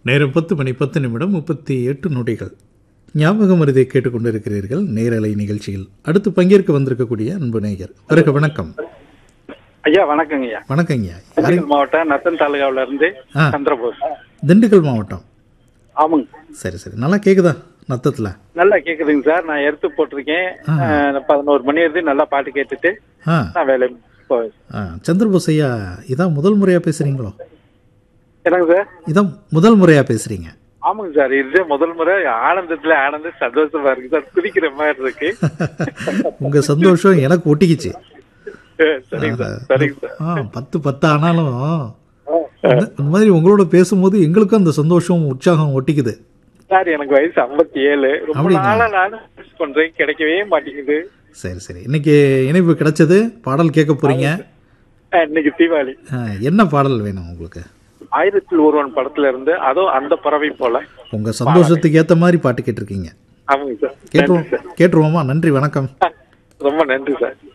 நேரம் பத்து மணி பத்து நிமிடம் முப்பத்தி எட்டு நொடிகள் ஞாபகம் மருதை கேட்டுக்கொண்டிருக்கிறீர்கள் நேரலை நிகழ்ச்சியில் அடுத்து பங்கேற்க வந்திருக்கக்கூடிய அன்பு நேயர் வருக வணக்கம் ஐயா வணக்கங்க ஐயா வணக்கங்க திண்டுக்கல் மாவட்டம் நத்தன் தாலுகாவில இருந்து ஆ. சந்திரபோஸ் திண்டுக்கல் மாவட்டம் ஆமாங்க சரி சரி நல்லா கேக்குதா நத்தத்தில் நல்லா கேக்குதுங்க சார் நான் எடுத்து போட்டிருக்கேன் அஹ், பதினோரு மணி இருந்து நல்லா பாட்டு கேட்டுட்டு ஆ நான் வேலை போவேன் ஆ சந்திரபோஸ் ஐயா இதான் முதல் முறையாக பேசுகிறீங்களோ என்னங்க சார் இதான் முதல் முறையாக பேசுகிறீங்க ஆமாங்க சார் இது முதல் முறை ஆனந்தத்துல ஆனந்த சந்தோஷமா இருக்கு சார் குதிக்கிற மாதிரி இருக்கு உங்கள் சந்தோஷம் எனக்கு ஒட்டிக்கிச்சு அஹ், சரிங்க சார் சரிங்க சார் ஆ பத்து பத்து ஆனாலும் இந்த இந்த மாதிரி உங்களோட பேசும்போது எங்களுக்கும் அந்த சந்தோஷம் உற்சாகம் ஒட்டிக்குது சார் எனக்கு வயசு ஐம்பத்தி ஏழு ரொம்ப அப்படிங்களா? நாளா நானும் miss பண்றேன் கிடைக்கவே மாட்டேங்குது சரி சரி இன்னைக்கு இணைப்பு கிடைச்சது பாடல் கேட்க போறீங்க அஹ், இன்னைக்கு தீபாவளி ஆ, என்ன பாடல் வேணும் உங்களுக்கு ஆயிரத்தில் ஒருவன் படத்துல இருந்து அதோ அந்த பறவை போல உங்க சந்தோஷத்துக்கு ஏத்த மாதிரி பாட்டு கேட்டிருக்கீங்க ஆமாங்க சார் நன்றி கேட்டுருவோம் சார் கேட்டுருவோமா நன்றி வணக்கம் ரொம்ப நன்றி சார்